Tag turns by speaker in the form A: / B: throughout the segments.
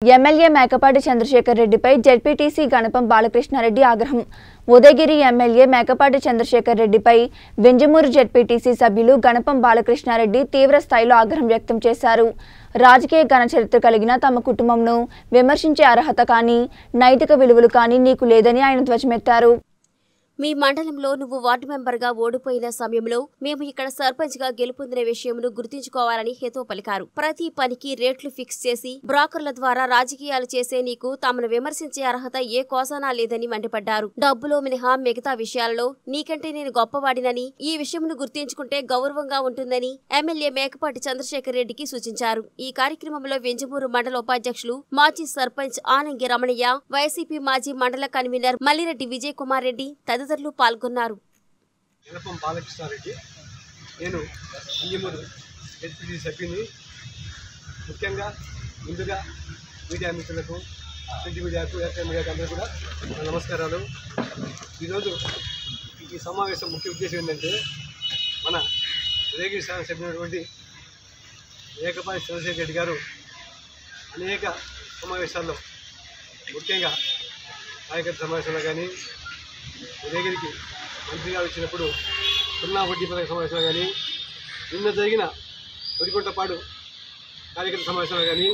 A: MLA Mekapati Chandrasekhar రెడ్డిపై ZPTC గణపం Balakrishna Reddy ఆగ్రహం Udayagiri MLA Mekapati Chandrasekhar రెడ్డిపై వెంజమూరు జెడ్పీటీసీ సభ్యులు గణపం బాలకృష్ణారెడ్డి తీవ్ర స్థాయిలో ఆగ్రహం వ్యక్తం చేశారు రాజకీయ ఘన చరిత్ర కలిగిన తమ కుటుంబంను విమర్శించే అర్హత కానీ నైతిక విలువలు కానీ నీకు లేదని ఆయన ధ్వజమెత్తారు
B: మీ మండలంలో నువ్వు వార్డు మెంబర్గా ఓడిపోయిన సమయంలో మేము ఇక్కడ సర్పంచ్గా గెలుపొందిన విషయంను గుర్తుంచుకోవాలని హేతో పలికారు ప్రతి పనికి రేట్లు ఫిక్స్ చేసి బ్రోకర్ల ద్వారా రాజకీయాలు చేసే నీకు తమను విమర్శించే అర్హత ఏ కోసానా లేదని మండిపడ్డారు డబ్బులో మినహా మిగతా విషయాలలో నీకంటే నేను గొప్పవాడినని ఈ విషయంను గుర్తించుకుంటే గౌరవంగా ఉంటుందని ఎమ్మెల్యే మేకపాటి చంద్రశేఖర్ రెడ్డికి సూచించారు ఈ కార్యక్రమంలో వెంజమూరు మండల ఉపాధ్యక్షులు మాజీ సర్పంచ్ ఆనంగి రమణయ్య వైసీపీ మాజీ మండల కన్వీనర్ మల్లిరెడ్డి విజయ్ కుమార్ రెడ్డి తదితరులు పాల్గొన్నారు
C: ఎలపం బాలకృష్ణారెడ్డి నేను ఇంజమూరు హెచ్పిసి సభ్యుని ముఖ్యంగా ముందుగా మీడియా మిత్రులకు ప్రింట్ మీడియాకు ఎలక్ట్రానిక్ మీడియాకు అందరూ కూడా నా నమస్కారాలు ఈరోజు ఈ సమావేశం ముఖ్య ఉద్దేశం ఏంటంటే మన ఉదయగిరి శాసన సభ్యునటువంటి ఏకపాటి చంద్రశేఖర్ రెడ్డి గారు అనేక సమావేశాల్లో ముఖ్యంగా కార్యకర్త సమావేశంలో కానీ ఉదయగిరికి మంత్రిగా వచ్చినప్పుడు సున్నా వడ్డీ పథక సమావేశంలో కానీ నిన్న జరిగిన ఒడికొంటపాడు కార్యకర్త సమావేశంలో కానీ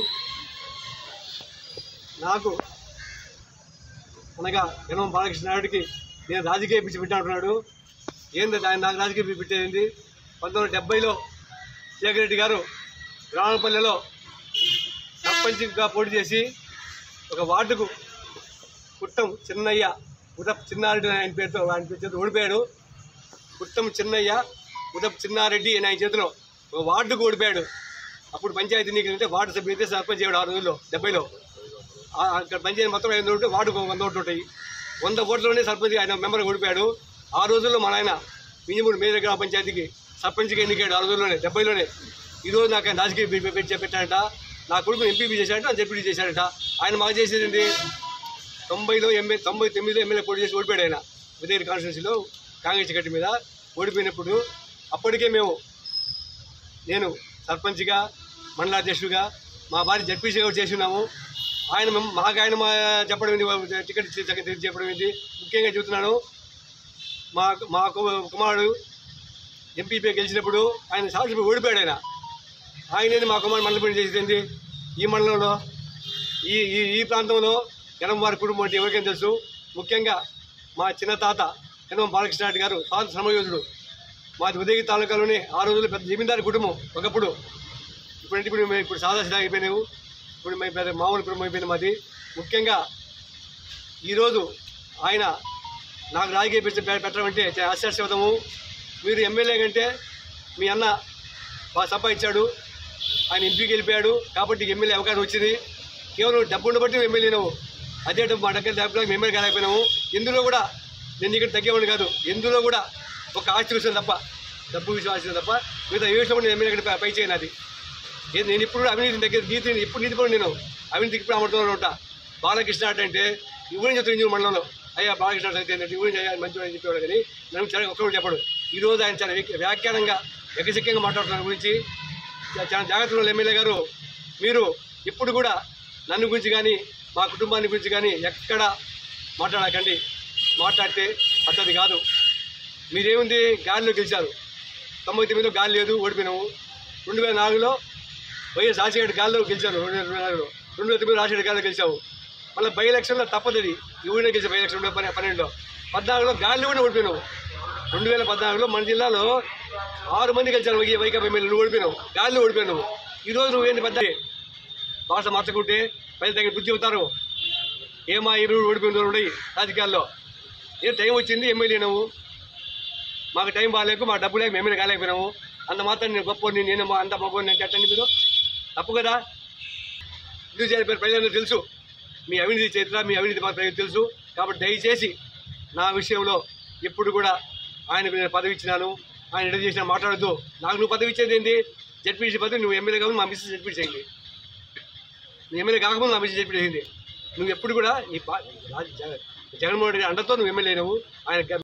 C: నాకు అనగా జనం బాలకృష్ణ నాయుడికి నేను రాజకీయ పిచ్చి పెట్టినట్టున్నాడు ఏంది ఆయన నాకు రాజకీయ పిచ్చి పెట్టేది పంతొమ్మిది వందల డెబ్బైలో శేఖర్ రెడ్డి గారు రావణపల్లెలో సర్పంచ్గా పోటీ చేసి ఒక వార్డుకు కుట్టం చిన్నయ్య ఉదప్ చిన్నారెడ్డి అని ఆయన పేరుతో ఆయన పేరు చేతిలో ఓడిపోయాడు కుట్టం చిన్నయ్య ఉదప్ చిన్నారెడ్డి అని ఆయన చేతిలో ఒక వార్డుకు ఓడిపోయాడు అప్పుడు పంచాయతీ ఎన్నికలు అంటే వార్డు సభ్యులు అయితే సర్పంచ్ అయ్యాడు ఆ రోజుల్లో డెబ్బైలో ఆ- అక్కడ పంచాయతీ మొత్తం ఐదు వందలు ఉంటే వార్డుకు వంద ఓట్లు ఉంటాయి వంద ఓట్లోనే సర్పంచ్ ఆయన మెంబర్ ఓడిపోయాడు ఆ రోజుల్లో మన ఆయన మినిమూడు మేజర్ గ్రామ పంచాయతీకి సర్పంచ్గా ఎన్నికాడు ఆ రోజుల్లోనే డెబ్బైలోనే ఈరోజు నాకు ఆయన రాజకీయ పె- పె- పెట్టి పెట్టాడట నా కొడుకు ఎంపీపీ చేశాడట జెడ్పీ చేశాడట ఆయన మాకు చేసేది ఏంటి తొంభైలో ఎమ్మెల్యే తొంభై తొమ్మిదిలో ఎమ్మెల్యే పోటీ చేసి ఓడిపోయాడు ఆయన ఉదయగిరి కాన్స్టిట్యూన్సీలో కాంగ్రెస్ టికెట్ మీద ఓడిపోయినప్పుడు అప్పటికే మేము నేను సర్పంచ్గా మండలాధ్యక్షుడిగా మా భార్య జడ్పీసీగా కూడా చేసి ఉన్నాము ఆయన మేము- మాకు ఆయన మా చెప్పడం ఏంటి టికెట్ ఇచ్చి చక్కగా తెచ్చి చెప్పడం ఏంటి ముఖ్యంగా చెబుతున్నాను మా మా కు- కుమారుడు ఎంపీపీ గెలిచినప్పుడు ఆయన సాక్షి ఓడిపోయాడు ఆయన ఆయన మా కుమారుడు మండలి పని చేసేది ఈ మండలంలో ఈ ఈ ఈ ప్రాంతంలో జనం వారి కుటుంబం అంటే ఎవరికైనా తెలుసు ముఖ్యంగా మా చిన్న తాత జనం బాలకృష్ణారెడ్డి గారు స్వాతంత్ర శ్రమయోధుడు మాది ఉదయగిరి తాలూకాలోనే ఆ రోజుల్లో పెద్ద జమీందారి కుటుంబం ఒకప్పుడు ఇప్పుడు ఇప్పుడు మేము ఇప్పుడు సాదా సిద్ధా అయిపోయినావు ఇప్పుడు మేము పెద్ద మామూలు కుటుంబం అయిపోయింది మాది ముఖ్యంగా ఈరోజు ఆయన నాకు రాజకీయ పిచ్చి పె- పెట్టడం అంటే చాలా ఆశ్చర్యపోతాము మీరు ఎమ్మెల్యే కంటే మీ అన్న బాగా సంపాదించాడు ఆయన ఎంపీకి వెళ్ళిపోయాడు కాబట్టి ఎమ్మెల్యే అవకాశం వచ్చింది కేవలం డబ్బు ఉండబట్టి నువ్వు ఎమ్మెల్యే నువ్వు అదే డబ్బు మా దగ్గర డబ్బులో మేము ఎమ్మెల్యే కాలేకపోయినాము ఇందులో కూడా నేను ఇక్కడ తగ్గేవాడిని కాదు ఇందులో కూడా ఒక ఆస్తి విషయం తప్ప డబ్బు విషయం ఆస్తి తప్ప మిగతా ఏ విషయం కూడా నేను ఎమ్మెల్యే కంటే పై చేయను అది ఏ- నేను ఇప్పుడు అవినీతి దగ్గర నీతి ఇప్పుడు నీతి పడి నేను అవినీతికి ఇప్పుడు అమర్తూనే ఉంటా బాలకృష్ణ అంటే ఈ ఊరిని చెప్తాను ఇంజూరు మండలంలో అయ్యా బాలకృష్ణ అయితే ఏంటంటే ఈ ఊరిని అయ్యా మంచి అని చెప్పేవాడు కానీ నన్ను చాలా ఒక్కడు చెప్పాడు ఈ రోజు ఆయన చాలా వ్యాఖ్య- వ్యాఖ్యానంగా ఎగసిక్కంగా మాట్లాడుతున్న దాని గురించి చా- చాలా జాగ్రత్తలో ఎమ్మెల్యే గారు మీరు ఇప్పుడు కూడా నన్ను గురించి కానీ మా కుటుంబాన్ని గురించి కానీ ఎక్కడ మాట్లాడకండి మాట్లాడితే పద్ధతి కాదు మీరేముంది గాలిలో గెలిచారు తొంభై తొమ్మిదిలో గాలి లేదు ఓడిపోయినాము రెండు వేల నాలుగులో వైఎస్ రాజశేఖర్ గాలిలో గెలిచారు రెండు వేల నాలుగులో రెండు వేల తొమ్మిది రాజశేఖర్ గాలిలో గెలిచావు మళ్ళీ బై ఎలక్షన్లో తప్పదు అది ఈ ఊరిలో గెలిచావు బై ఎలక్షన్ పన్నె పన్నెండులో పద్నాలుగులో గాలిలో కూడా ఓడిపోయినావు రెండు వేల పద్నాలుగులో మన జిల్లాలో ఆరు మంది గెలిచారు వై వైకాపా ఎమ్మెల్యే నువ్వు ఓడిపోయినావు గాలిలో ఓడిపోయినావు ఈరోజు నువ్వేంటి పెద్ద భాష మార్చకుంటే ప్రజలు తగిన బుద్ధి అవుతారు ఏమా ఏమి ఓడిపోయిన ఉన్నాయి రాజకీయాల్లో ఏ టైం వచ్చింది ఎమ్మెల్యే నువ్వు మాకు టైం బాగాలేక మా డబ్బు లేక మేమే కాలేకపోయినాము అంత మాత్రం నేను గొప్ప నేను మా- అంత మగ నేను చెప్పండి మీరు తప్పు కదా ఇది చేయాలి ప్రజలందరూ తెలుసు మీ అవినీతి చరిత్ర మీ అవినీతి మా ప్రజలకు తెలుసు కాబట్టి దయచేసి నా విషయంలో ఎప్పుడు కూడా ఆయనకు నేను పదవి ఇచ్చినాను ఆయన ఎడ చేసినా మాట్లాడద్దు నాకు నువ్వు పదవి ఇచ్చేది ఏంటి జడ్పీసీ పదవి నువ్వు ఎమ్మెల్యే కావాలి మా మిస్సెస్ జడ్పీ చేయండి నువ్వు ఎమ్మెల్యే కాకముందు మా మిస్సెస్ జడ్పీ చేసింది నువ్వు ఎప్పుడు కూడా నీ పా- రాజ- జగన్మోహన్ రెడ్డి అండతో నువ్వు ఎమ్మెల్యే అయినావు ఆయన